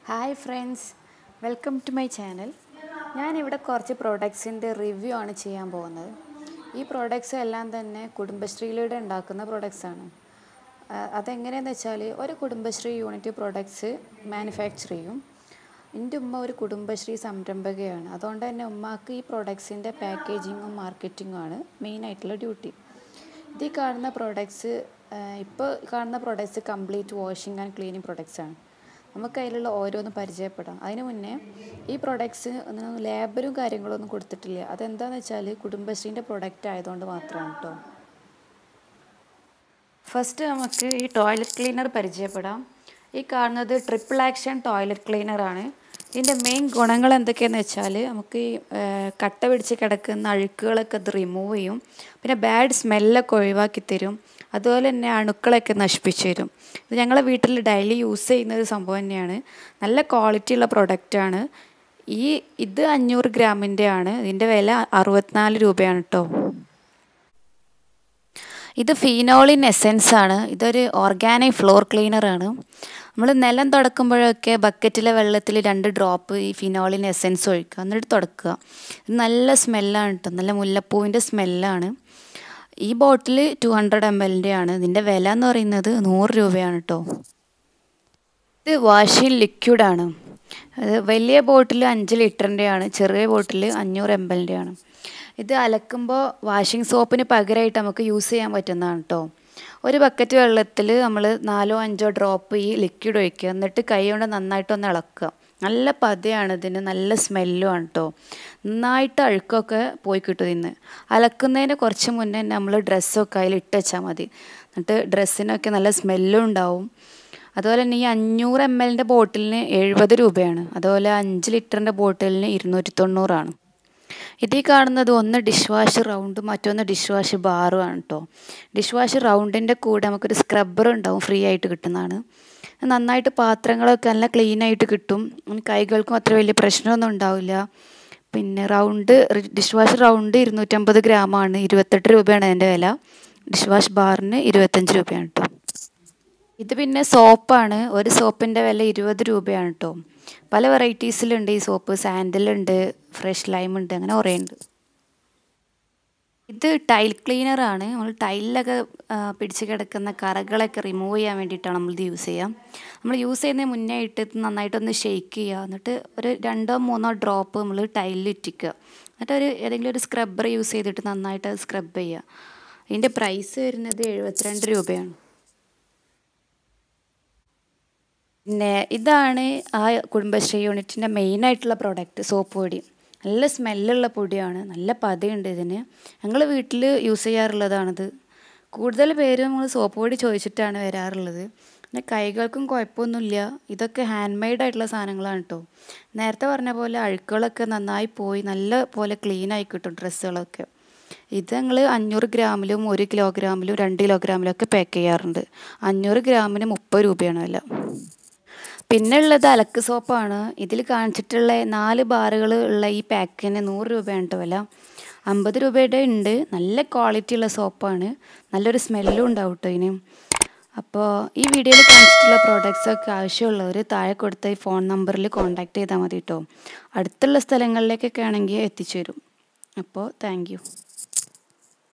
hi friends welcome to my channel ഞാനിവിടെ കുറച്ച് പ്രോഡക്ട്സിൻ്റെ review ആണ് ചെയ്യാൻ പോകുന്നത് ഈ പ്രോഡക്ട്സ് എല്ലാം തന്നെ കുടുംബശ്രീയിലൂടെ ഉണ്ടാക്കുന്ന പ്രോഡക്ട്സാണ് അതെങ്ങനെയാണെന്ന് വെച്ചാൽ ഒരു കുടുംബശ്രീ യൂണിറ്റ് പ്രോഡക്ട്സ് മാനുഫാക്ചർ ചെയ്യും എൻ്റെ ഉമ്മ ഒരു കുടുംബശ്രീ സംരംഭകയാണ് അതുകൊണ്ട് തന്നെ ഉമ്മാക്ക് ഈ പ്രോഡക്ട്സിൻ്റെ പാക്കേജിങ്ങും മാർക്കറ്റിങ്ങും ആണ് മെയിനായിട്ടുള്ള ഡ്യൂട്ടി ഇത് ഈ കാണുന്ന പ്രോഡക്ട്സ് ഇപ്പോൾ കാണുന്ന products complete washing and cleaning products ആണ് നമുക്ക് അതിലുള്ള ഓരോന്ന് പരിചയപ്പെടാം അതിന് മുന്നേ ഈ പ്രോഡക്ട്സ് ഒന്നും ലേബലും കാര്യങ്ങളൊന്നും കൊടുത്തിട്ടില്ല അതെന്താണെന്ന് വെച്ചാൽ കുടുംബശ്രീൻ്റെ പ്രോഡക്റ്റ് ആയതുകൊണ്ട് മാത്രമാണ് കേട്ടോ ഫസ്റ്റ് നമുക്ക് ഈ ടോയ്ലറ്റ് ക്ലീനർ പരിചയപ്പെടാം ഈ കാണുന്നത് ട്രിപ്പിൾ ആക്ഷൻ ടോയ്ലറ്റ് ക്ലീനറാണ് ഇതിൻ്റെ മെയിൻ ഗുണങ്ങൾ എന്തൊക്കെയാണെന്ന് വെച്ചാൽ നമുക്ക് ഈ കട്ട പിടിച്ച് കിടക്കുന്ന അഴുക്കുകളൊക്കെ അത് റിമൂവ് ചെയ്യും പിന്നെ ബാഡ് സ്മെല്ലൊക്കെ ഒഴിവാക്കി തരും അതുപോലെ തന്നെ അണുക്കളൊക്കെ നശിപ്പിച്ചു തരും ഇത് ഞങ്ങളെ വീട്ടിൽ ഡെയിലി യൂസ് ചെയ്യുന്ന ഒരു സംഭവം തന്നെയാണ് നല്ല ക്വാളിറ്റി ഉള്ള പ്രൊഡക്റ്റാണ് ഈ ഇത് അഞ്ഞൂറ് ഗ്രാമിൻ്റെ ആണ് ഇതിൻ്റെ വില അറുപത്തിനാല് രൂപയാണ് കേട്ടോ ഇത് ഫീനോളിൻ എസെൻസ് ആണ് ഇതൊരു ഓർഗാനിക് ഫ്ലോർ ക്ലീനറാണ് നമ്മൾ നിലം തുടക്കുമ്പോഴൊക്കെ ബക്കറ്റിലെ വെള്ളത്തിൽ രണ്ട് ഡ്രോപ്പ് ഈ ഫിനോളിൻ എസെൻസ് ഒഴിക്കുക എന്നിട്ട് തുടക്കുക ഇത് നല്ല സ്മെല്ലാണ് കേട്ടോ നല്ല മുല്ലപ്പൂവിൻ്റെ സ്മെല്ലാണ് ഈ ബോട്ടിൽ ടു ഹൺഡ്രഡ് എം എല്ലിൻ്റെ ആണ് ഇതിൻ്റെ വില എന്ന് പറയുന്നത് നൂറ് രൂപയാണ് കേട്ടോ ഇത് വാഷിംഗ് ലിക്വിഡാണ് അത് വലിയ ബോട്ടിൽ അഞ്ച് ലിറ്ററിൻ്റെ ആണ് ചെറിയ ബോട്ടിൽ അഞ്ഞൂറ് എം എല്ലിൻ്റെ ആണ് ഇത് അലക്കുമ്പോൾ വാഷിംഗ് സോപ്പിന് പകരമായിട്ട് നമുക്ക് യൂസ് ചെയ്യാൻ പറ്റുന്നതാണ് കേട്ടോ ഒരു ബക്കറ്റ് വെള്ളത്തിൽ നമ്മൾ നാലോ അഞ്ചോ ഡ്രോപ്പ് ഈ ലിക്വിഡ് ഒഴിക്കുക എന്നിട്ട് കൈ കൊണ്ട് നന്നായിട്ടൊന്ന് ഇളക്കുക നല്ല പതയാണ് ഇതിന് നല്ല സ്മെല്ലും ആണ് കേട്ടോ നന്നായിട്ട് അഴുക്കൊക്കെ പോയി കിട്ടും ഇതിന് അലക്കുന്നതിന് കുറച്ച് മുന്നേ നമ്മൾ ഡ്രസ്സൊക്കെ അതിൽ ഇട്ട് വെച്ചാൽ മതി എന്നിട്ട് ഡ്രസ്സിനൊക്കെ നല്ല സ്മെല്ലും ഉണ്ടാവും അതുപോലെ തന്നെ ഈ അഞ്ഞൂറ് എം എല്ലിൻ്റെ ബോട്ടിലിന് എഴുപത് രൂപയാണ് അതുപോലെ അഞ്ച് ലിറ്ററിൻ്റെ ബോട്ടിലിന് ഇരുന്നൂറ്റി തൊണ്ണൂറാണ് ഇതിൽ കാണുന്നത് ഒന്ന് ഡിഷ് വാഷ് റൗണ്ട് മറ്റൊന്ന് ഡിഷ് വാഷ് ബാറും ആണ് കേട്ടോ ഡിഷ് വാഷ് റൗണ്ടിൻ്റെ കൂടെ നമുക്കൊരു സ്ക്രബ്ബർ ഉണ്ടാവും ഫ്രീ ആയിട്ട് കിട്ടുന്നതാണ് നന്നായിട്ട് പാത്രങ്ങളൊക്കെ നല്ല ക്ലീൻ ആയിട്ട് കിട്ടും കൈകൾക്കും അത്ര വലിയ പ്രശ്നമൊന്നും ഉണ്ടാവില്ല പിന്നെ റൗണ്ട് ഡിഷ് വാഷ് റൗണ്ട് ഇരുന്നൂറ്റമ്പത് ഗ്രാമാണ് ഇരുപത്തെട്ട് രൂപയാണ് അതിൻ്റെ വില ഡിഷ് വാഷ് ബാറിന് ഇരുപത്തഞ്ച് രൂപയാണ് കേട്ടോ ഇത് പിന്നെ സോപ്പാണ് ഒരു സോപ്പിൻ്റെ വില ഇരുപത് രൂപയാണ് കേട്ടോ പല വെറൈറ്റീസിലുണ്ട് ഈ സോപ്പ് സാൻഡലുണ്ട് ഫ്രഷ് ലൈം ഉണ്ട് അങ്ങനെ കുറേ ഉണ്ട് ഇത് ടൈൽ ക്ലീനറാണ് നമ്മൾ ടൈലിലൊക്കെ പിടിച്ച് കിടക്കുന്ന കറകളൊക്കെ റിമൂവ് ചെയ്യാൻ വേണ്ടിയിട്ടാണ് നമ്മളിത് യൂസ് ചെയ്യാം നമ്മൾ യൂസ് ചെയ്യുന്നതിന് മുന്നേ ഇട്ട് നന്നായിട്ടൊന്ന് ഷെയ്ക്ക് ചെയ്യുക എന്നിട്ട് ഒരു രണ്ടോ മൂന്നോ ഡ്രോപ്പ് നമ്മൾ ടൈലിൽ ഇറ്റിക്കുക എന്നിട്ട് ഒരു ഏതെങ്കിലും ഒരു സ്ക്രബ്ബർ യൂസ് ചെയ്തിട്ട് നന്നായിട്ട് അത് സ്ക്രബ് ചെയ്യുക ഇതിൻ്റെ പ്രൈസ് വരുന്നത് എഴുപത്തിരണ്ട് രൂപയാണ് പിന്നെ ഇതാണ് ആ കുടുംബശ്രീ യൂണിറ്റിൻ്റെ മെയിനായിട്ടുള്ള പ്രോഡക്റ്റ് സോപ്പ് പൊടി നല്ല സ്മെല്ലുള്ള പൊടിയാണ് നല്ല പതയുണ്ട് ഇതിന് ഞങ്ങൾ വീട്ടിൽ യൂസ് ചെയ്യാറുള്ളതാണിത് കൂടുതൽ പേര് നമ്മൾ സോപ്പ് പൊടി ചോദിച്ചിട്ടാണ് വരാറുള്ളത് പിന്നെ കൈകൾക്കും കുഴപ്പമൊന്നുമില്ല ഇതൊക്കെ ഹാൻഡ് മെയ്ഡ് ആയിട്ടുള്ള സാധനങ്ങളാണ് കേട്ടോ നേരത്തെ പറഞ്ഞ പോലെ അഴുക്കുകളൊക്കെ നന്നായി പോയി നല്ല പോലെ ക്ലീൻ ആയി കിട്ടും ഡ്രസ്സുകളൊക്കെ ഇത് ഞങ്ങൾ അഞ്ഞൂറ് ഗ്രാമിലും ഒരു കിലോഗ്രാമിലും രണ്ട് കിലോഗ്രാമിലും ഒക്കെ പാക്ക് ചെയ്യാറുണ്ട് അഞ്ഞൂറ് ഗ്രാമിന് മുപ്പത് രൂപയാണ് വില പിന്നെ ഉള്ളത് അലക്ക് സോപ്പാണ് ഇതിൽ കാണിച്ചിട്ടുള്ള നാല് ബാറുകൾ ഉള്ള ഈ പാക്കിന് നൂറ് രൂപയാണ് കേട്ടോ വില അമ്പത് രൂപയുടെ ഉണ്ട് നല്ല ക്വാളിറ്റി ഉള്ള സോപ്പാണ് നല്ലൊരു സ്മെല്ലും ഉണ്ടാവും കേട്ടോ ഇതിന് അപ്പോൾ ഈ വീഡിയോയിൽ കാണിച്ചിട്ടുള്ള പ്രോഡക്റ്റ്സ് ഒക്കെ ആവശ്യമുള്ളവർ താഴെ കൊടുത്ത ഈ ഫോൺ നമ്പറിൽ കോൺടാക്ട് ചെയ്താൽ മതി കേട്ടോ അടുത്തുള്ള സ്ഥലങ്ങളിലേക്കൊക്കെ ആണെങ്കിൽ എത്തിച്ചു തരും അപ്പോൾ താങ്ക്